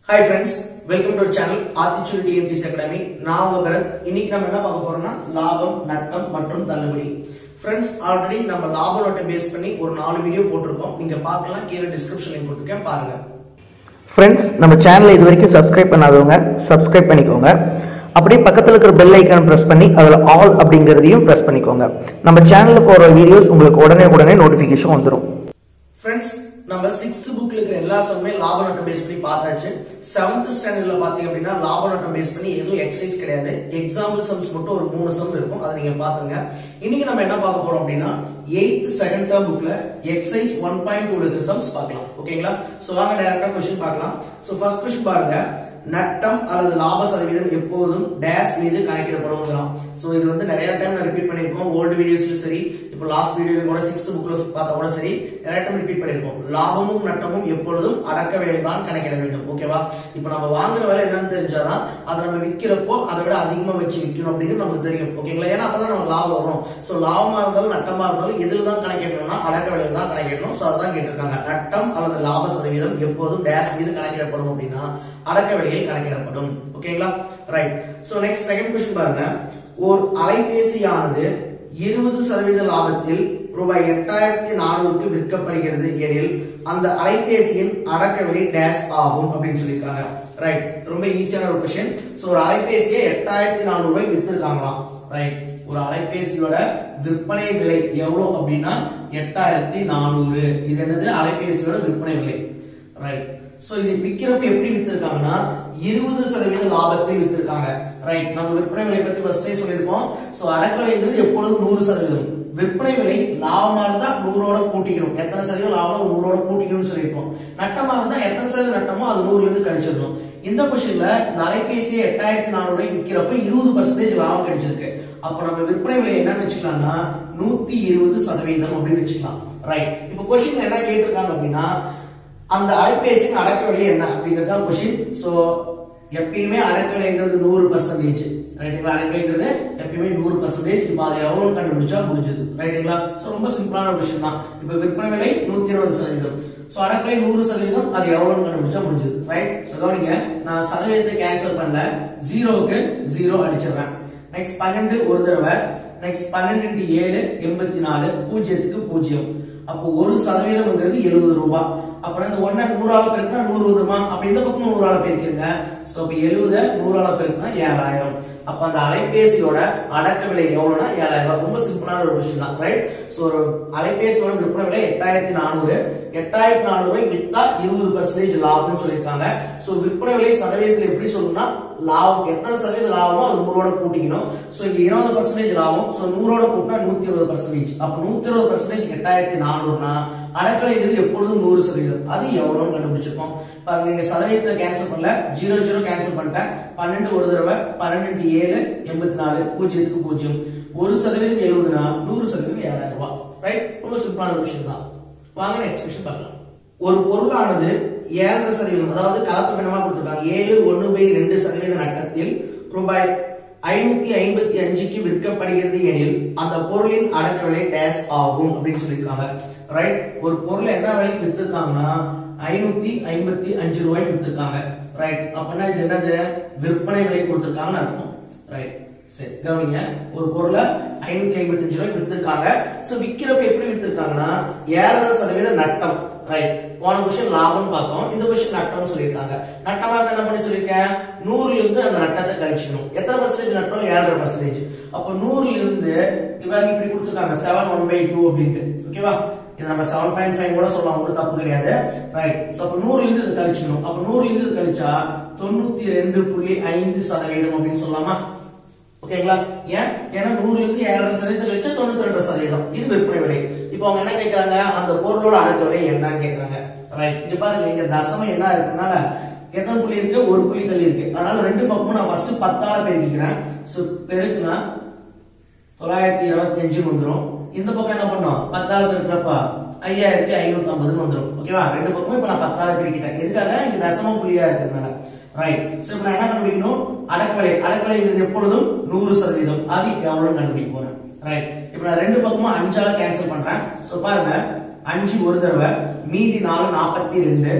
hi friends welcome to channel ஆத்திச்சூர் TNDS academy நான் உங்க பரத் இன்னைக்கு நம்ம என்ன பார்க்க போறோம்னா லாபம் நட்டம் மற்றும் தள்ளுபடி ஃப்ரெண்ட்ஸ் ஆல்ரெடி நம்ம லாப நோட்டை பேஸ் பண்ணி ஒரு நாலு வீடியோ போட்டிருக்கோம் நீங்க பார்க்கலாம் கீழே டிஸ்கிரிப்ஷன் லிங்க் கொடுத்துருக்கேன் பாருங்க ஃப்ரெண்ட்ஸ் நம்ம சேனலை இது வரைக்கும் சப்ஸ்கிரைப் பண்ணாதவங்க சப்ஸ்கிரைப் பண்ணிக்கோங்க அப்படியே பக்கத்தில் இருக்கிற பெல் ஐக்கான் ப்ரெஸ் பண்ணி அதில் ஆல் அப்படிங்கிறதையும் ப்ரெஸ் பண்ணிக்கோங்க நம்ம சேனலில் போகிற வீடியோஸ் உங்களுக்கு உடனே உடனே நோட்டிஃபிகேஷன் வந்துடும் ஃப்ரெண்ட்ஸ் நம்ம சிக்ஸ்த் புக்ல இருக்கிற எல்லா சம்மே லாப நட்டம் பேஸ் பண்ணி பார்த்தாச்சு செவன்த் ஸ்டாண்டர்ட்ல பாத்தீங்க அப்படின்னா லாப நட்டம் பேஸ் பண்ணி எதுவும் எக்ஸசைஸ் கிடையாது எக்ஸாம்பிள் சம்ஸ் மட்டும் ஒரு மூணு சம் இருக்கும் அதை நீங்க பாத்துங்க இன்னைக்கு நம்ம என்ன பார்க்க போறோம் அப்படின்னா எயித் செகண்ட் டேர்ம் புக்ல எக்ஸசைஸ் ஒன் பாயிண்ட் டூ இருக்கிற சம்ஸ் பார்க்கலாம் ஓகேங்களா சோ வாங்க டைரக்டா கொஸ்டின் பார்க்கலாம் சோ ஃபர்ஸ்ட் கொஸ்டின் பாருங்க நட்டம் அல்லது லாப சதவீதம் எப்போதும் டேஷ் மீது கணக்கிடப்படும் சோ இது வந்து நிறைய டைம் நான் ரிப்பீட் பண்ணிருக்கோம் ஓல்டு வீடியோஸ்லயும் சரி இப்போ லாஸ்ட் வீடியோல கூட சிக்ஸ்த் புக்ல பார்த்தா கூட சரி நிறைய டைம் ரிப்பீட் பண்ணிருக்கோம் லாபமும் நட்டமும் எப்பொழுதும் அடக்க விலையில் தான் கணக்கிட வேண்டும் ஓகேவா இப்போ நம்ம வாங்குற விலை என்னன்னு தெரிஞ்சாதான் அதை நம்ம விக்கிறப்போ அதை விட அதிகமா வச்சு விற்கணும் அப்படிங்கிறது நமக்கு தெரியும் ஓகேங்களா ஏன்னா அப்பதான் நமக்கு லாபம் வரும் சோ லாபமா இருந்தாலும் நட்டமா இருந்தாலும் எதுல தான் கணக்கிடணும்னா அடக்க விலையில் தான் கணக்கிடணும் சோ அதான் கேட்டிருக்காங்க நட்டம் அல்லது லாப சதவீதம் எப்போதும் டேஷ் மீது கணக்கிடப்படும் அப்படின்னா அடக்க விலையில் கணக்கிடப்படும் ஓகேங்களா right so next second question பாருங்க ஒரு அலைபேசியானது இருபது சதவீத லாபத்தில் ரூபாய் எட்டாயிரத்தி நானூறுக்கு விற்கப்படுகிறது எனில் அந்த அலைபேசியின் அடக்க விலை டேஷ் ஆகும் அப்படின்னு சொல்லியிருக்காங்க ரைட் ரொம்ப ஈஸியான ஒரு கொஸ்டின் சோ ஒரு அலைபேசியை எட்டாயிரத்தி நானூறு ரூபாய் வித்திருக்காங்களாம் ரைட் ஒரு அலைபேசியோட விற்பனை விலை எவ்வளவு அப்படின்னா எட்டாயிரத்தி நானூறு இது என்னது அலைபேசியோட விற்பனை விலை ரைட் சோ இது விக்கிறப்ப எப்படி வித்திருக்காங்கன்னா இருபது சதவீத லாபத்தை வித்திருக்காங்க ரைட் நம்ம விற்பனை விலை பத்தி ஃபர்ஸ்டே சொல்லியிருக்கோம் சோ அடக்கலைங்கிறது எப்பொழுதும் நூறு சதவீதம் விற்பனை விலை லாபமா இருந்தா நூறோட கூட்டிக்கணும் எத்தனை சதவீதம் லாபம் நூறோட கூட்டிக்கணும்னு சொல்லியிருக்கோம் நட்டமா இருந்தா எத்தனை சதவீதம் நட்டமோ அது நூறுல இருந்து கழிச்சிடணும் இந்த கொஸ்டின்ல இந்த அலைபேசியை எட்டாயிரத்தி நானூறு ரூபாய் விற்கிறப்ப இருபது பர்சன்டேஜ் லாபம் கிடைச்சிருக்கு அப்ப நம்ம விற்பனை விலை என்னன்னு வச்சுக்கலாம்னா நூத்தி இருபது சதவீதம் அப்படின்னு வச்சுக்கலாம் ரைட் இப்ப கொஸ்டின் என்ன கேட்டிருக்காங்க அப்படின்னா அந்த அலைபேசியின் அடக்க விலை என்ன அப்படிங்கிறது தான் கொஸ்டின் சோ எப்பயுமே அடக்கலைங்கிறது நூறு பர்சன்டேஜ் ரைட்டுங்களா அடக்கலைங்கிறது எப்பயுமே நூறு பர்சன்டேஜ் இப்ப அதை எவ்வளவு கண்டுபிடிச்சா முடிஞ்சது ரைட்டுங்களா சோ ரொம்ப சிம்பிளான ஒரு விஷயம் தான் இப்ப விற்பனை விலை நூத்தி இருபது சதவீதம் சோ அடக்கலை நூறு சதவீதம் அது எவ்வளவு கண்டுபிடிச்சா முடிஞ்சது ரைட் சோ கவனிங்க நான் சதவீதத்தை கேன்சல் பண்ணல ஜீரோவுக்கு ஜீரோ அடிச்சிடுறேன் நெக்ஸ்ட் பன்னெண்டு ஒரு தடவை நெக்ஸ்ட் பன்னெண்டு இன்டு ஏழு எண்பத்தி நாலு பூஜ்ஜியத்துக்கு பூஜ்ஜியம் அப்போ ஒரு சதவீதம்ங்கிறது எழுபது ரூபாய் அப்புறம் இந்த ஒன்ன நூறால பெருக்கினா நூறு வருமா அப்ப இந்த பக்கம் நூறால பெருக்கிருங்க சோ அப்ப எழுபத நூறால பெருக்கினா ஏழாயிரம் அப்ப அந்த அலைபேசியோட அடக்க விலை எவ்வளவுனா ஏழாயிரம் ரூபாய் ரொம்ப சிம்பிளான ஒரு விஷயம் தான் ரைட் சோ ஒரு அலைபேசியோட விற்பனை விலை எட்டாயிரத்தி நானூறு எட்டாயிரத்தி நானூறு ரூபாய் வித்தா இருபது பர்சன்டேஜ் லாபம்னு சொல்லியிருக்காங்க சோ விற்பனை விலை சதவீதத்தில் எப்படி சொல்லணும்னா லாபம் எத்தனை சதவீத லாபமோ அது நூறோட கூட்டிக்கணும் சோ இங்க இருபது பர்சன்டேஜ் லாபம் சோ நூறோட கூட்டினா நூத்தி இருபது பர்சன்டேஜ் அப்ப நூத்தி இருபது பர்சன்டேஜ் எட்டாயிரத்தி நானூறுனா அறக்கலைங்கிறது எப்பொழுதும் நூறு சதவீதம் அது எவ்வளவு கண்டுபிடிச்சிருக்கோம் பாருங்க நீங்க சதவீதத்தை கேன்சல் பண்ணல ஜீரோ ஜீரோ கேன்சல் பண்ணிட்டேன் பன்னெண்டு ஒரு தடவை பன்னெண்டு ஏழு எண்பத்தி நாலு பூஜ்ஜியத்துக்கு பூஜ்ஜியம் ஒரு சதவீதம் எழுபதுனா நூறு சதவீதம் ஏழாயிரம் ரூபாய் ரைட் ரொம்ப சிம்பிளான விஷயம் தான் வாங்க நெக்ஸ்ட் கொஸ்டின் பார்க்கலாம் ஒரு பொருளானது ஏழரை சதவீதம் அதாவது கலப்பு பின்னமா கொடுத்திருக்காங்க ஏழு ஒன்னு பை ரெண்டு சதவீத நட்டத்தில் ரூபாய் ஐநூத்தி ஐம்பத்தி அஞ்சுக்கு விற்கப்படுகிறது எனில் அந்த பொருளின் அடக்க விலை டேஸ் ஆகும் அப்படின்னு சொல்லியிருக்காங்க ரைட் ஒரு பொருளை என்ன விலைக்கு வித்திருக்காங்கன்னா ஐநூத்தி ஐம்பத்தி அஞ்சு ரூபாய்க்கு வித்திருக்காங்க ரைட் அப்படின்னா இது என்னது விற்பனை விலை கொடுத்திருக்காங்கன்னு அர்த்தம் ரைட் சரி கவனிங்க ஒரு பொருளை ஐநூத்தி ஐம்பத்தி அஞ்சு ரூபாய்க்கு வித்திருக்காங்க சோ விக்கிறப்ப எப்படி வித்திருக்காங்கன்னா ஏழரை சதவீத நட்டம் ரைட் போன கொஸ்டின் லாபம் பார்த்தோம் இந்த கொஸ்டின் நட்டம் சொல்லியிருக்காங்க நட்டமா இருந்தா என்ன பண்ணி சொல்லியிருக்கேன் நூறுல இருந்து அந்த நட்டத்தை கழிச்சுக்கணும் எத்தனை பர்சன்டேஜ் நட்டம் ஏழரை பர்சன்டேஜ் அப்ப நூறுல இருந்து இவங்க இப்படி கொடுத்துருக்காங்க செவன் ஒன் பை டூ அப்படின்ட்டு ஓகேவா இது நம்ம செவன் பாயிண்ட் ஃபைவ் கூட சொல்லலாம் ஒன்றும் தப்பு கிடையாது ரைட் சோ அப்ப நூறுல இருந்து இது கழிச்சுக்கணும் அப்ப நூறுல இருந்து இது கழிச்சா தொண்ணூத்தி ரெண்டு புள்ளி ஐந்து சதவீதம் அப்படின்னு சொல்லலாமா ஓகேங்களா ஏன் ஏன்னா நூறுல இருந்து ஏழரை சதவீதம் கழிச்சா தொண்ணூத்தி ரெண்டு சதவீதம் இது விற்பனை விலை இப்போ அவங்க என்ன கேட்கறாங்க அந்த பொருளோட அடக்க விலை என்னன்னு கேட்கறாங்க ரைட் இங்க பாருங்க இங்க தசமம் என்ன இருக்குனால எத்தனை புள்ளி இருக்கு ஒரு புள்ளி தள்ளி இருக்கு அதனால ரெண்டு பக்கமும் நான் ஃபர்ஸ்ட் பத்தால பெருக்கிக்கிறேன் சோ பெருக்குனா தொள்ளாயிரத்தி இருபத்தி அஞ்சு வந்துடும் இந்த பக்கம் என்ன பண்ணோம் பத்தால பெருக்கிறப்ப ஐயாயிரத்தி ஐநூத்தி ஐம்பதுன்னு வந்துடும் ஓகேவா ரெண்டு பக்கமும் இப்ப நான் பத்தால பெருக்கிட்டேன் எதுக்காக இங்க தசம புள்ளியா இருக்கிறதுனால ரைட் சோ இப்ப நான் என்ன கண்டுபிடிக்கணும் அடக்கவிலை அடக்கவிலைங்கிறது எப்பொழுதும் நூறு சதவீதம் அது எவ்வளவு கண்டுபிடிக்க போறேன் ரைட் இப்ப நான் ரெண்டு பக்கமும் அஞ்சால கேன்சல் பண்றேன் சோ பாருங்க அஞ்சு ஒரு தடவை மீதி நாலு நாற்பத்தி ரெண்டு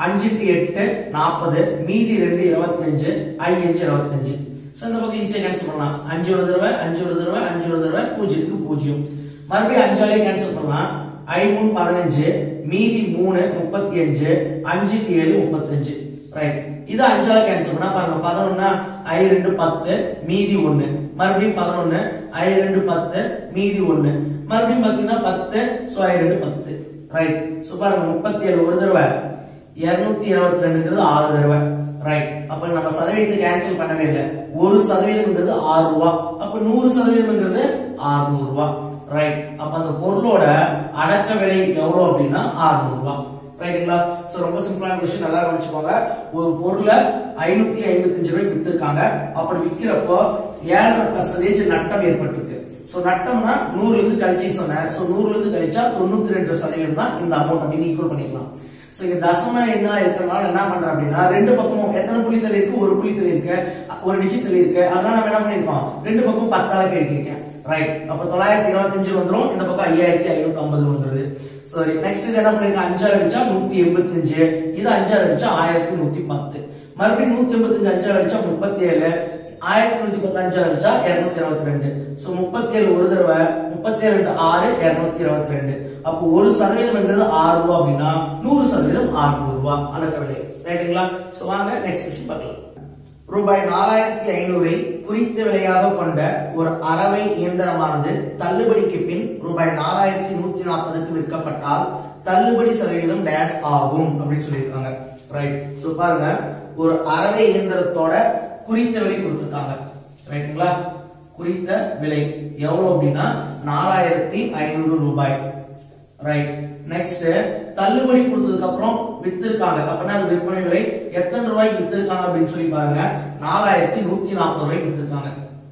அஞ்சு இன்ட்டு எட்டு நாற்பது மீதி ரெண்டு இருபத்தஞ்சு ஐ அஞ்சு இருபத்தஞ்சு சோ இந்த பக்கம் ஈஸியா கேன்சல் பண்ணலாம் அஞ்சு ஒரு தடவை அஞ்சு ஒரு தடவை அஞ்சு ஒரு தடவை பூஜ்ஜியத்துக்கு பூஜ்ஜியம் மறுபடியும் அஞ்சாலே கேன்சல் பண்ணலாம் ஐ மூணு பதினஞ்சு மீதி மூணு முப்பத்தி அஞ்சு அஞ்சுக்கு ஏழு முப்பத்தஞ்சு ரைட் இது அஞ்சால கேன்சல் பண்ணா பாருங்க பதினொன்னா ஐ ரெண்டு பத்து மீதி ஒண்ணு மறுபடியும் பதினொன்னு ஐ ரெண்டு பத்து மீதி ஒண்ணு மறுபடியும் பாத்தீங்கன்னா பத்து சோ ஐ ரெண்டு பத்து ரைட் சோ பாருங்க முப்பத்தி ஏழு ஒரு தடவை இருநூத்தி இருபத்தி ரெண்டுங்கிறது ஆறு தடவை ரைட் அப்ப நம்ம சதவீதத்தை கேன்சல் பண்ணவே இல்லை ஒரு சதவீதம்ங்கிறது ஆறு ரூபா அப்ப நூறு சதவீதம்ங்கிறது ஆறுநூறு ரூபாய் ரைட் அப்ப அந்த பொருளோட அடக்க விலை எவ்வளவு அப்படின்னா ஆறுநூறு ரூபாய் ரைட்டுங்களா சோ ரொம்ப சிம்பிளான விஷயம் நல்லா கவனிச்சுக்கோங்க ஒரு பொருளை ஐநூத்தி ஐம்பத்தஞ்சு ரூபாய் வித்திருக்காங்க அப்படி விக்கிறப்போ ஏழரை பர்சன்டேஜ் நட்டம் ஏற்பட்டிருக்கு சோ நட்டம்னா நூறுல இருந்து கழிச்சு சொன்னேன் சோ நூறுல இருந்து கழிச்சா தொண்ணூத்தி ரெண்டு சதவீதம் தான் இந்த அமௌண்ட் அப்படின்னு ஈக்குவல் பண்ணிக்கலாம் சோ இங்க தசம என்ன இருக்கிறதுனால என்ன பண்றோம் அப்படின்னா ரெண்டு பக்கமும் எத்தனை புள்ளி தள்ளி இருக்கு ஒரு புள்ளி தள்ளி இருக்கு ஒரு டிஜிட் தள்ளி இருக்கு அதனால நம்ம என்ன பண்ணிருக்கோம் ரெண்டு பக்கமும் பத்தால பெருக்கிருக்கேன் ரைட் அப்ப தொள்ளாயிரத்தி இருபத்தஞ்சு வந்துரும் இந்த பக்கம் ஐயாயிரத்தி ஐநூத்தி ஐம்பது வந்துருது சரி நெக்ஸ்ட் இது என்ன பண்ணிருக்கோம் அஞ்சாறு அடிச்சா நூத்தி எண்பத்தி அஞ்சு இது அஞ்சாறு அடிச்சா ஆயிரத்தி நூத்தி பத்து மறுபடியும் நூத்தி எண்பத்தி அஞ்சு அஞ்சாறு அடிச்சா முப்பத்தி ஏழு ஆயிரத்தி நூத்தி பத்து அஞ்சாறு அடிச்சா இருநூத்தி இருபத்தி ரெண்டு சோ முப்பத்தி ஏழு ஒரு தடவை முப்பத்தி ஏழு ரெண்டு ஆறு இருநூத்தி இருபத்தி ரெண்டு அப்போ ஒரு சதவீதம்ங்கிறது ஆறு ரூபா அப்படின்னா நூறு சதவீதம் ஆறுநூறு ரூபாய் அடக்க விலை ரைட்டுங்களா சோ வாங்க நெக்ஸ்ட் விஷயம் பார்க்கலாம் ரூபாய் நாலாயிரத்தி ஐநூறை குறித்த விலையாக கொண்ட ஒரு அரவை இயந்திரமானது தள்ளுபடிக்கு பின் ரூபாய் நாலாயிரத்தி நூத்தி நாற்பதுக்கு விற்கப்பட்டால் தள்ளுபடி சதவீதம் டேஸ் ஆகும் அப்படின்னு சொல்லியிருக்காங்க ரைட் சோ பாருங்க ஒரு அரவை இயந்திரத்தோட குறித்த விலை கொடுத்திருக்காங்க ரைட்டுங்களா குறித்த விலை எவ்வளவு அப்படின்னா நாலாயிரத்தி ஐநூறு ரூபாய் ரைட் நெக்ஸ்ட் தள்ளுபடி கொடுத்ததுக்கு அப்புறம் வித்திருக்காங்க அப்படின்னா அது விற்பனை விலை எத்தனை ரூபாய்க்கு வித்திருக்காங்க அப்படின்னு சொல்லி பாருங்க நாலாயிரத்தி நூத்தி நாற்பது ரூபாய்க்கு வித்திருக்காங்க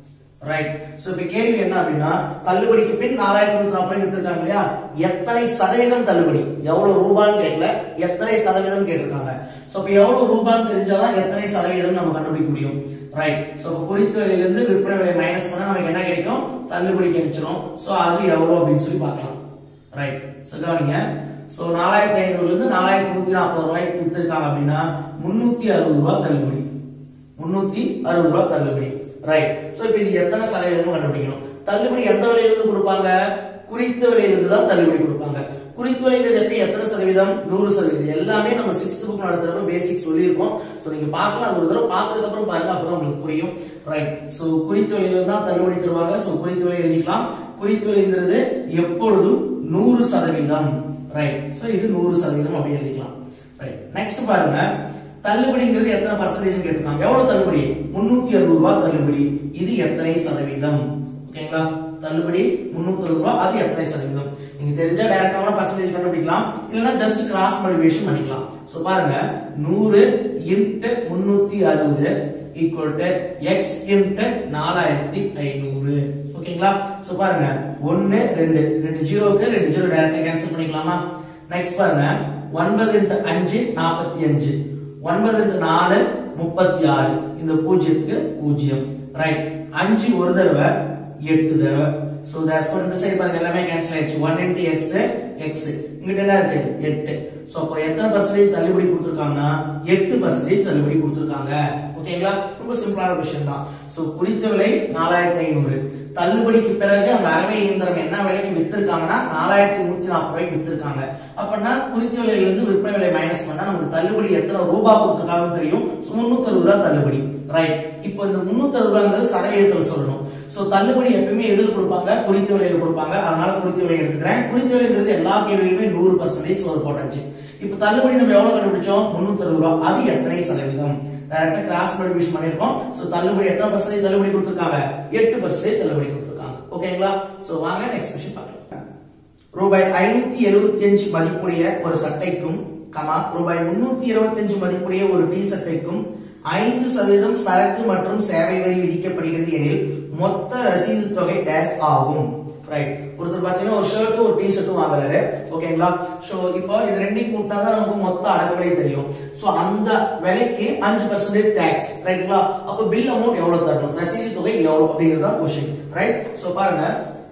ரைட் சோ இப்ப கேள்வி என்ன அப்படின்னா தள்ளுபடிக்கு பின் நாலாயிரத்தி நூத்தி நாற்பது ரூபாய் வித்திருக்காங்க இல்லையா எத்தனை சதவீதம் தள்ளுபடி எவ்வளவு ரூபான்னு கேட்கல எத்தனை சதவீதம் கேட்டிருக்காங்க சோ இப்ப எவ்வளவு ரூபான்னு தெரிஞ்சாதான் எத்தனை சதவீதம் நம்ம கண்டுபிடிக்க முடியும் ரைட் சோ இப்ப குறித்த விலையில இருந்து விற்பனை விலை மைனஸ் பண்ணா நமக்கு என்ன கிடைக்கும் தள்ளுபடி கிடைச்சிரும் சோ அது எவ்வளவு அப்படின்னு சொல்லி பார்க்கலாம் ரைட் சோ கவனிங்க சோ நாலாயிரத்தி ஐநூறுல இருந்து நாலாயிரத்தி நூத்தி நாற்பது ரூபாய்க்கு வித்திருக்காங்க அப்படின்னா முன்னூத்தி அறுபது ரூபாய் தள்ளுபடி முன்னூத்தி அறுபது ரூபாய் தள்ளுபடி ரைட் சோ இப்ப இது எத்தனை சதவீதம் கண்டுபிடிக்கணும் தள்ளுபடி எந்த விலையில இருந்து கொடுப்பாங்க குறித்த விலையில இருந்து தான் தள்ளுபடி கொடுப்பாங்க குறித்த விலைங்கிறது எப்பயும் எத்தனை சதவீதம் நூறு சதவீதம் எல்லாமே நம்ம சிக்ஸ்த் புக் நடத்துறப்ப பேசிக் சொல்லியிருக்கோம் சோ நீங்க பார்க்கலாம் அது ஒரு தடவை பார்த்ததுக்கு அப்புறம் பாருங்க அப்பதான் உங்களுக்கு புரியும் ரைட் சோ குறித்த விலையில தான் தள்ளுபடி தருவாங்க சோ குறித்த விலை எழுதிக்கலாம் குறித்த விலைங்கிறது எப்பொழுதும் நூறு சதவீதம் ரைட் சோ இது நூறு சதவீதம் அப்படி எழுதிக்கலாம் ரைட் நெக்ஸ்ட் பாருங்க தள்ளுபடிங்கிறது எத்தனை பர்சன்டேஜ் கேட்டிருக்காங்க எவ்வளவு தள்ளுபடி முன்னூத்தி அறுபது ரூபாய் தள்ளுபடி இது எத்தனை சதவீதம் ஓகேங்களா தள்ளுபடி முன்னூத்தி அறுபது ரூபாய் அது எத்தனை சதவீதம் நீங்க தெரிஞ்சா டைரக்டான பர்சன்டேஜ் கண்டுபிடிக்கலாம் இல்லைன்னா ஜஸ்ட் கிராஸ் மல்டிபிகேஷன் பண்ணிக்கலாம் சோ பாருங்க நூறு இன்ட்டு முன்னூத்தி அறுபது ஈக்குவல் டு எக்ஸ் இன்ட்டு நாலாயிரத்தி ஐநூறு ஓகேங்களா சோ பாருங்க ஒன்னு ரெண்டு ரெண்டு ஜீரோக்கு ரெண்டு ஜீரோ டைரக்டா கேன்சல் பண்ணிக்கலாமா நெக்ஸ்ட் பாருங்க ஒன்பது இன்ட்டு அஞ்சு நாற்பத்தி அஞ்சு ஒன்பது இன்ட்டு நாலு முப்பத்தி ஆறு இந்த பூஜ்ஜியத்துக்கு பூஜ்ஜியம் ரைட் அஞ்சு ஒரு தடவை எட்டு தடவை சோ therefore இந்த சைடு பாருங்க எல்லாமே கேன்சல் ஆயிடுச்சு 1 into x x இங்கிட்ட என்ன இருக்கு 8 சோ அப்ப எத்தனை பர்சன்டேஜ் தள்ளுபடி கொடுத்திருக்காங்கன்னா 8 பர்சன்டேஜ் தள்ளுபடி கொடுத்திருக்காங்க ஓகேங்களா ரொம்ப சிம்பிளான கொஸ்டின் தான் சோ குறித்த விலை 4500 தள்ளுபடிக்கு பிறகு அந்த அரவை இயந்திரம் என்ன விலைக்கு வித்திருக்காங்கன்னா 4140 ரூபாய்க்கு வித்திருக்காங்க அப்படின்னா குறித்த விலையில இருந்து விற்பனை விலை மைனஸ் பண்ணா நமக்கு தள்ளுபடி எத்தனை ரூபாய் கொடுத்திருக்காங்கன்னு தெரியும் சோ 360 ரூபாய் தள்ளுபடி ரைட் இப்போ இந்த 360 ரூபாங்கிறது சதவீதத்துல சொல்லணும் சோ தள்ளுபடி எப்பவுமே எதில் கொடுப்பாங்க குறித்த விலையில கொடுப்பாங்க அதனால குறித்த விலை எடுத்துக்கிறேன் குறித்த விலைங்கிறது எல்லா கேள்வியுமே நூறு பர்சன்டேஜ் சோத போட்டாச்சு இப்ப தள்ளுபடி நம்ம எவ்வளவு கண்டுபிடிச்சோம் முன்னூத்தி அறுபது ரூபாய் அது எத்தனை சதவீதம் டைரக்டா கிராஸ் மல்டிபிகேஷன் பண்ணிருக்கோம் சோ தள்ளுபடி எத்தனை பர்சன்டேஜ் தள்ளுபடி கொடுத்திருக்காங்க எட்டு பர்சன்டேஜ் தள்ளுபடி கொடுத்திருக்காங்க ஓகேங்களா சோ வாங்க நெக்ஸ்ட் கொஸ்டின் பார்க்கலாம் ரூபாய் ஐநூத்தி எழுபத்தி அஞ்சு மதிப்புடைய ஒரு சட்டைக்கும் கமா ரூபாய் முன்னூத்தி இருபத்தி அஞ்சு மதிப்புடைய ஒரு டி சட்டைக்கும் ஐந்து சதவீதம் சரக்கு மற்றும் சேவை வரி விதிக்கப்படுகிறது எனில் மொத்த ரசீது தொகை டேஸ் ஆகும் ரைட் ஒருத்தர் பாத்தீங்கன்னா ஒரு ஷர்ட்டும் ஒரு டி ஷர்ட்டும் வாங்குறாரு ஓகேங்களா சோ இப்போ இது ரெண்டையும் கூட்டினாதான் நமக்கு மொத்த அடக்க விலை தெரியும் சோ அந்த விலைக்கு அஞ்சு பர்சன்டேஜ் டேக்ஸ் ரைட்டுங்களா அப்ப பில் அமௌண்ட் எவ்வளவு தரணும் ரசீது தொகை எவ்வளவு அப்படிங்கறதா கொஸ்டின் ரைட் சோ பாருங்க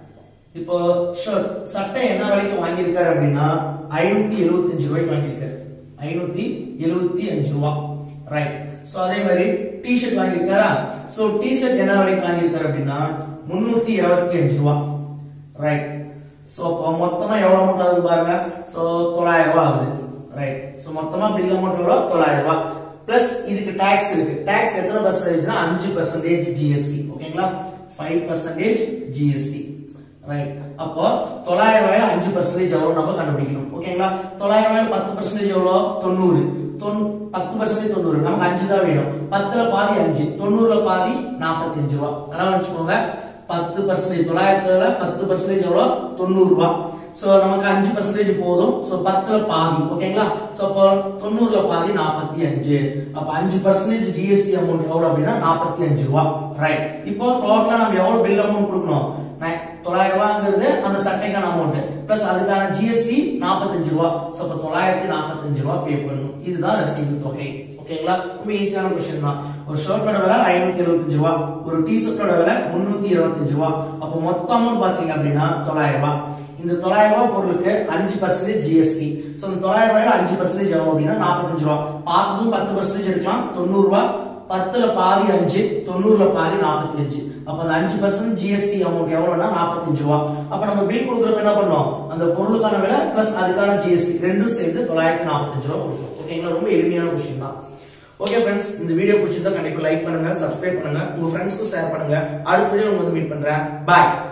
இப்போ ஷர்ட் சட்டை என்ன விலைக்கு வாங்கியிருக்காரு அப்படின்னா ஐநூத்தி எழுபத்தஞ்சு ரூபாய்க்கு வாங்கியிருக்காரு ஐநூத்தி எழுபத்தி அஞ்சு ரூபா ரைட் சோ அதே மாதிரி டிஷர்ட் வாங்கியிருக்காரா சோ டிஷர்ட் என்ன விலைக்கு வாங்கியிருக்காரு அப்படின்னா முன்னூத்தி இருபத்தி அஞ்சு ரூபா ரைட் சோ அப்போ மொத்தமா எவ்வளவு அமௌண்ட் ஆகுது பாருங்க சோ தொள்ளாயிரம் ரூபாய் ஆகுது ரைட் சோ மொத்தமா பில் அமௌண்ட் எவ்வளவு தொள்ளாயிரம் ரூபாய் பிளஸ் இதுக்கு டாக்ஸ் இருக்கு டாக்ஸ் எத்தனை பர்சன்டேஜ்னா அஞ்சு பர்சன்டேஜ் ஜிஎஸ்டி ஓகேங்களா ஃபைவ் பர்சன்டேஜ் ஜிஎஸ்டி ரைட் அப்போ தொள்ளாயிரம் ரூபாயில அஞ்சு பர்சன்டேஜ் எவ்வளவு நம்ம கண்டுபிடிக்கணும் ஓகேங்களா தொள்ளாயிரம் ரூபாயில பத்து பர்சன்டேஜ் எவ்வளவு தொண்ணூறு தொண்ணூ- பத்து பர்சன்டேஜ் தொண்ணூறு நமக்கு அஞ்சு தான் வேணும் பத்துல பாதி அஞ்சு தொண்ணூறுல பாதி நாற்பத்தி அஞ்சு ரூபா நல்லா வச்சுக்கோங்க பத்து பர்சன்டேஜ் தொள்ளாயிரத்துல பத்து பர்சன்டேஜ் எவ்வளவு தொண்ணூறு ரூபா சோ நமக்கு அஞ்சு பர்சன்டேஜ் போதும் சோ பத்துல பாதி ஓகேங்களா சோ அப்போ தொண்ணூறுல பாதி நாற்பத்தி அஞ்சு அப்ப அஞ்சு பர்சன்டேஜ் ஜிஎஸ்டி அமௌண்ட் எவ்வளவு அப்படின்னா நாற்பத்தி அஞ்சு ரூபா ரைட் இப்போ டோட்டலா நம்ம எவ்வளவு பில் அமௌண்ட் கொடுக்கணும் நை- தொள்ளாயிரம் ரூபாங்கிறது அந்த சட்டைக்கான அமௌண்ட் பிளஸ் அதுக்கான ஜிஎஸ்டி நாற்பத்தஞ்சு ரூபா சோ அப்ப தொள்ளாயிரத்தி நாற்பத்தஞ்சு ரூபா பே பண்ணணும் இதுதான் ரசீது தொகை ஓகேங்களா ரொம்ப ஈஸியான கொஸ்டின் தான் ஒரு ஷர்ட்டோட விலை ஐநூத்தி எழுபத்தஞ்சு ரூபா ஒரு டி ஷர்ட்டோட விலை முன்னூத்தி இருபத்தஞ்சு ரூபா அப்ப மொத்த அமௌண்ட் பாத்தீங்க அப்படின்னா தொள்ளாயிரம் ரூபாய் இந்த தொள்ளாயிரம் ரூபாய் பொருளுக்கு அஞ்சு பர்சன்டேஜ் ஜிஎஸ்டி சோ இந்த தொள்ளாயிரம் ரூபாயில அஞ்சு பர்சன்டேஜ் எவ்வளவு அப்படின்னா நாற்பத்தஞ்சு ரூபா பார்த்ததும் பத்து பர்சன்டேஜ் இருக்கலாம் தொண்ணூறு ரூபாய் பத்துல பாதி அஞ்சு தொண்ணூறுல பாதி நாற்பத்தி அஞ்சு அப்ப அந்த அஞ்சு பர்சன்ட் ஜிஎஸ்டி அமௌண்ட் எவ்வளவுனா நாற்பத்தஞ்சு ரூபா அப்ப நம்ம பில் கொடுக்குறப்ப என்ன பண்ணோம் அந்த பொருளுக்கான விலை பிளஸ் அதுக்கான ஜிஎஸ்டி ரெண்டும் சேர்ந்து தொள்ளாயிரத்தி நாற்பத்தஞ்சு ரூபா கொடுக்கும் ஓகேங்களா ரொம்ப எளிமையான கொஸ்டின் தான் ஓகே ஃப்ரெண்ட்ஸ் இந்த வீடியோ பிடிச்சிருந்தா கண்டிப்பா லைக் பண்ணுங்க சப்ஸ்கிரைப் பண்ணுங்க உங்க ஃப்ரெண்ட்ஸ்க்கும் ஷேர் பண்ணுங்க அடுத்த வீடியோ வந்து மீட் பண்றேன் பாய்